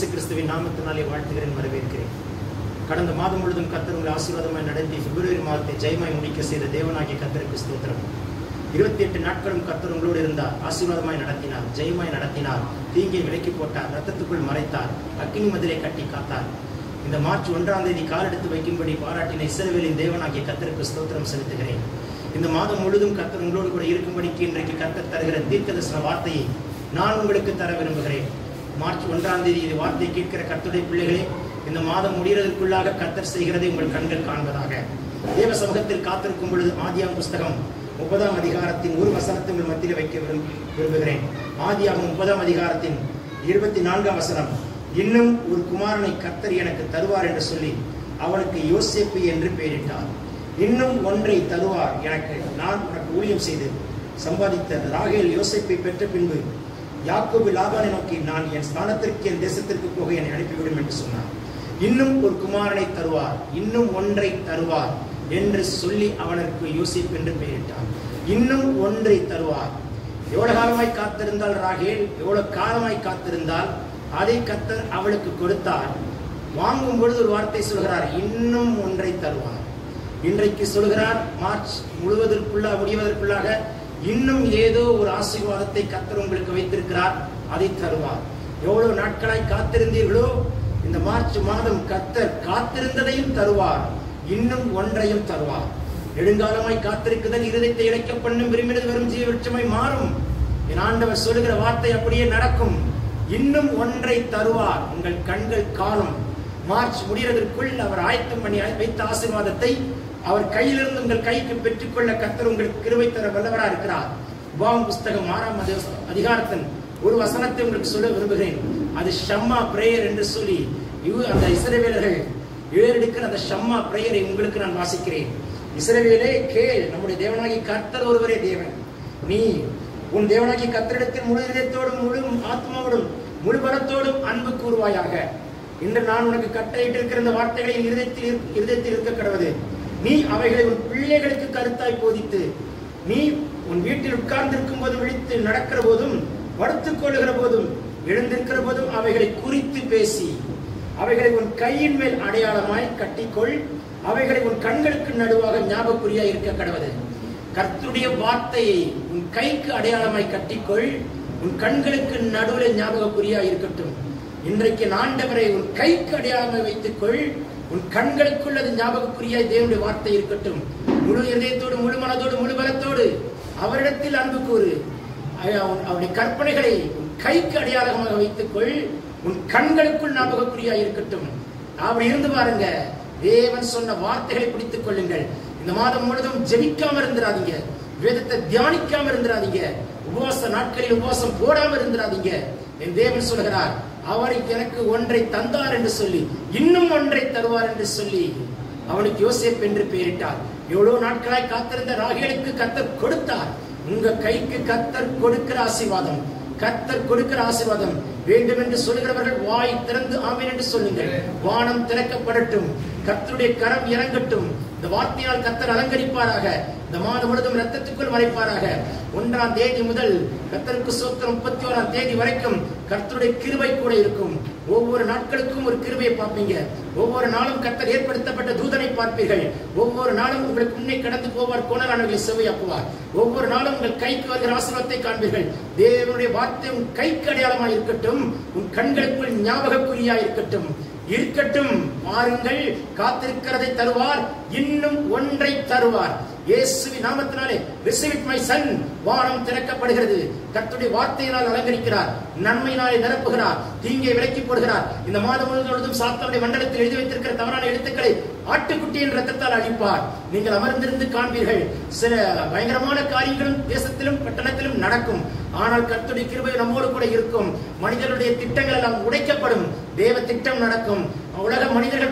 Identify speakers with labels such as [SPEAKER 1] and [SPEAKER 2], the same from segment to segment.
[SPEAKER 1] இயேசு கிறிஸ்துவின் நாமத்தினாலே வாழ்த்துகிறேன் வரவேற்கிறேன் கடந்த மாதம் முழுதும் கர்த்தர் உங்களை ஆசீர்வாதமாய் நடத்தி பிப்ரவரி மாதத்தை ஜெயமாய் முடிக்க செய்த தேவனாகிய கர்த்தருக்கு ஸ்தோத்திரம் இருபத்தி எட்டு நாட்களும் கர்த்தர் உங்களோடு இருந்தார் ஆசீர்வாதமாய் நடத்தினார் ஜெயமாய் நடத்தினார் தீங்கை விலக்கி போட்டார் ரத்தத்துக்குள் மறைத்தார் அக்கினி மதிலை கட்டி காத்தார் இந்த மார்ச் ஒன்றாம் தேதி காலெடுத்து வைக்கும்படி பாராட்டின இஸ்ரவேலின் தேவனாகிய கர்த்தருக்கு ஸ்தோத்திரம் செலுத்துகிறேன் இந்த மாதம் முழுதும் கர்த்தர் உங்களோடு கூட இருக்கும்படிக்கு இன்றைக்கு கர்த்தர் தருகிற தீர்க்கதரிசன வார்த்தையை நான் உங்களுக்கு தர விரும்புகிறேன் மார்ச் ஒன்றாம் தேதி இது வார்த்தை கேட்கிற கர்த்தருடைய பிள்ளைகளே இந்த மாதம் முடிகிறதற்குள்ளாக கர்த்தர் செய்கிறதை உங்கள் கண்கள் காண்பதாக தேவ சமூகத்தில் காத்திருக்கும் பொழுது ஆதியாம் புஸ்தகம் முப்பதாம் அதிகாரத்தின் ஒரு வசனத்தை உங்கள் மத்தியில் வைக்க விரும்- விரும்புகிறேன் ஆதியாகம் முப்பதாம் அதிகாரத்தின் இருபத்தி நான்காம் வசனம் இன்னும் ஒரு குமாரனை கர்த்தர் எனக்கு தருவார் என்று சொல்லி அவனுக்கு யோசேப்பு என்று பெயரிட்டார் இன்னும் ஒன்றை தருவார் எனக்கு நான் உனக்கு ஊழியம் செய்து சம்பாதித்த ராகேல் யோசேப்பை பெற்ற பின்பு யாக்கோபு லாபானை நோக்கி நான் என் ஸ்தானத்திற்கு என் தேசத்திற்கு போக என்னை அனுப்பிவிடும் என்று சொன்னார் இன்னும் ஒரு குமாரனை தருவார் இன்னும் ஒன்றை தருவார் என்று சொல்லி அவனுக்கு யோசிப் என்று பெயரிட்டார் இன்னும் ஒன்றை தருவார் எவ்வளவு காலமாய் காத்திருந்தால் ராகேல் எவ்வளவு காலமாய் காத்திருந்தால் அதை கத்தர் அவளுக்கு கொடுத்தார் வாங்கும் பொழுது ஒரு வார்த்தை சொல்கிறார் இன்னும் ஒன்றை தருவார் இன்றைக்கு சொல்கிறார் மார்ச் முழுவதற்குள்ள முடிவதற்குள்ளாக இன்னும் ஏதோ ஒரு ஆசீர்வாதத்தை கத்தர் உங்களுக்கு வைத்திருக்கிறார் அதை தருவார் எவ்வளவு நாட்களாய் காத்திருந்தீர்களோ இந்த மார்ச் மாதம் கத்தர் காத்திருந்ததையும் தருவார் இன்னும் ஒன்றையும் தருவார் நெடுங்காலமாய் காத்திருக்குதல் இருதயத்தை இழைக்க பண்ணும் விரும்பினது வரும் ஜீவட்சமாய் மாறும் என் ஆண்டவர் சொல்லுகிற வார்த்தை அப்படியே நடக்கும் இன்னும் ஒன்றை தருவார் உங்கள் கண்கள் காலம் மார்ச் முடிகிறதற்குள் அவர் ஆயத்தம் பண்ணி வைத்த ஆசீர்வாதத்தை அவர் கையிலிருந்து உங்கள் கைக்கு பெற்றுக்கொள்ள கர்த்தர் உங்களுக்கு கிருபை தர வல்லவரா இருக்கிறார் உபாகம் புஸ்தகம் ஆறாம் அதி- அதிகாரத்தின் ஒரு வசனத்தை உங்களுக்கு சொல்ல விரும்புகிறேன் அது ஷம்மா பிரேயர் என்று சொல்லி இவ் அந்த இஸ்ரவேலர்கள் ஏறெடுக்கிற அந்த ஷம்மா பிரேயரை உங்களுக்கு நான் வாசிக்கிறேன் இஸ்ரவேலே கேள் நம்முடைய தேவனாகி கர்த்தர் ஒருவரே தேவன் நீ உன் தேவனாகி கர்த்தரிடத்தில் முழு இதயத்தோடும் முழு ஆத்மாவோடும் முழு பலத்தோடும் அன்பு கூறுவாயாக இன்று நான் உனக்கு கட்டளையிட்டிருக்கிற இந்த வார்த்தைகளை என் இருதயத்தில் இரு- இருதயத்தில் இருக்க கடவுது நீ அவைகளை உன் பிள்ளைகளுக்கு கருத்தாய் போதித்து நீ உன் வீட்டில் உட்கார்ந்திருக்கும் போதும் விழித்து நடக்கிற போதும் படுத்துக் கொள்ளுகிற போதும் எழுந்திருக்கிற போதும் அவைகளை குறித்து பேசி அவைகளை உன் கையின் மேல் அடையாளமாய் கட்டிக்கொள் அவைகளை உன் கண்களுக்கு நடுவாக ஞாபகக்குறியாய் இருக்க கடவுது கர்த்தருடைய வார்த்தையை உன் கைக்கு அடையாளமாய் கட்டிக்கொள் உன் கண்களுக்கு நடுவில் ஞாபகக்குறியாய் இருக்கட்டும் இன்றைக்கு என் ஆண்டவரை உன் கைக்கு அடையாளமாய் வைத்துக்கொள் உன் கண்களுக்குள் அது ஞாபகக்குறியாய் தேவனுடைய வார்த்தை இருக்கட்டும் முழு இதயத்தோடு முழு மனதோடு முழு பலத்தோடு அவரிடத்தில் அன்பு கூறு அவ- அவன்- அவனுடைய கற்பனைகளை உன் கைக்கு அடையாளமாக வைத்துக்கொள் உன் கண்களுக்குள் ஞாபகக்குறியாய் இருக்கட்டும் அப்படி இருந்து பாருங்க தேவன் சொன்ன வார்த்தைகளை பிடித்துக் கொள்ளுங்கள் இந்த மாதம் முழுதும் ஜெபிக்காம இருந்துராதீங்க வேதத்தை தியானிக்காம இருந்துராதீங்க உபவாச நாட்களில் உபவாசம் போடாம இருந்துராதீங்க என் தேவன் சொல்கிறார் அவர் எனக்கு ஒன்றை தந்தார் என்று சொல்லி இன்னும் ஒன்றை தருவார் என்று சொல்லி அவனுக்கு யோசேப் என்று பெயரிட்டார் எவ்வளவு நாட்களாய் காத்திருந்த ராகேலுக்கு கத்தர் கொடுத்தார் உங்க கைக்கு கத்தர் கொடுக்கிற ஆசீர்வாதம் கத்தர் கொடுக்கிற ஆசீர்வாதம் வேண்டும் என்று சொல்லுகிறவர்கள் வாய் திறந்து ஆமீன் என்று சொல்லுங்கள் வானம் திறக்கப்படட்டும் கர்த்தருடைய கரம் இறங்கட்டும் இந்த வார்த்தையால் கத்தர் அலங்கரிப்பாராக இந்த மாதம் முழுதும் ரத்தத்துக்குள் மறைப்பாராக ஒன்றாம் தேதி முதல் கத்தருக்கு சோத்திரம் முப்பத்தி ஓராம் தேதி வரைக்கும் கர்த்தருடைய கிருபை கூட இருக்கும் ஒவ்வொரு நாட்களுக்கும் ஒரு கிருபையை பார்ப்பீங்க ஒவ்வொரு நாளும் கர்த்தர் ஏற்படுத்தப்பட்ட தூதனை பார்ப்பீர்கள் ஒவ்வொரு நாளும் உங்களுக்கு முன்னே கடந்து போவார் கோணலானவர்களை செவ்வையாக்குவார் ஒவ்வொரு நாளும் உங்கள் கைக்கு வருகிற ஆசீர்வாதத்தை காண்பீர்கள் தேவனுடைய வார்த்தை உன் கைக்கு அடையாளமாக இருக்கட்டும் உன் கண்களுக்குள் ஞாபகக்குறியா இருக்கட்டும் இருக்கட்டும் பாருங்கள் காத்திருக்கிறதை தருவார் இன்னும் ஒன்றை தருவார் இயேசுவின் நாமத்தினாலே receive it my son வானம் திறக்கப்படுகிறது கர்த்தருடைய வார்த்தையினால் அலங்கரிக்கிறார் நன்மையினாலே நிரப்புகிறார் தீங்கை விலக்கி போடுகிறார் இந்த மாதம் முழுவதும் சாத்தானுடைய மண்டலத்தில் எழுதி வைத்திருக்கிற தவறான எழுத்துக்களை ஆட்டுக்குட்டியின் ரத்தத்தால் அழிப்பார் நீங்கள் அமர்ந்திருந்து காண்பீர்கள் சில பயங்கரமான காரியங்களும் தேசத்திலும் பட்டணத்திலும் நடக்கும் ஆனால் கர்த்தருடைய கிருபை நம்மோடு கூட இருக்கும் மனிதர்களுடைய திட்டங்கள் எல்லாம் உடைக்கப்படும் தேவ திட்டம் நடக்கும் உலக மனிதர்கள் போடுகிற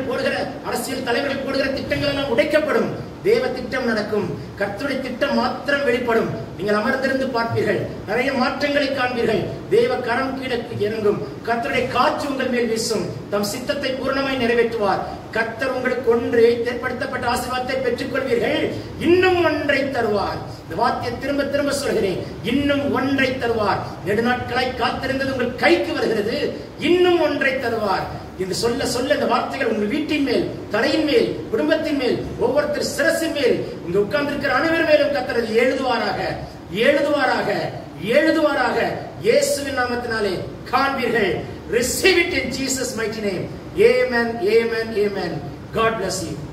[SPEAKER 1] அரசியல் தலைவர்கள் போடுகிற திட்டங்கள் எல்லாம் உடைக்கப்படும் தேவ திட்டம் நடக்கும் கர்த்தருடைய திட்டம் மாத்திரம் வெளிப்படும் நீங்கள் அமர்ந்திருந்து பார்ப்பீர்கள் நிறைய மாற்றங்களை காண்பீர்கள் தேவ கரம் கீழக்கு இறங்கும் கர்த்தருடைய காற்று உங்கள் மேல் வீசும் தம் சித்தத்தை பூர்ணமாய் நிறைவேற்றுவார் கர்த்தர் உங்களுக்கு ஒன்று ஏற்படுத்தப்பட்ட ஆசீர்வாதத்தை பெற்றுக் கொள்வீர்கள் இன்னும் ஒன்றை தருவார் இந்த வார்த்தையை திரும்ப திரும்ப சொல்கிறேன் இன்னும் ஒன்றை தருவார் நெடுநாட்களாய் காத்திருந்தது உங்கள் கைக்கு வருகிறது இன்னும் ஒன்றை தருவார் என்று சொல்ல சொல்ல இந்த வார்த்தைகள் உங்கள் வீட்டின் மேல் தலையின் மேல் குடும்பத்தின் மேல் ஒவ்வொருத்தர் சிரசின் மேல் இங்க உட்கார்ந்திருக்கிற அனைவர் மேலும் கத்தரது எழுதுவாராக எழுதுவாராக எழுதுவாராக இயேசுவின் நாமத்தினாலே காண்பீர்கள் receive it in Jesus mighty name amen amen amen god bless you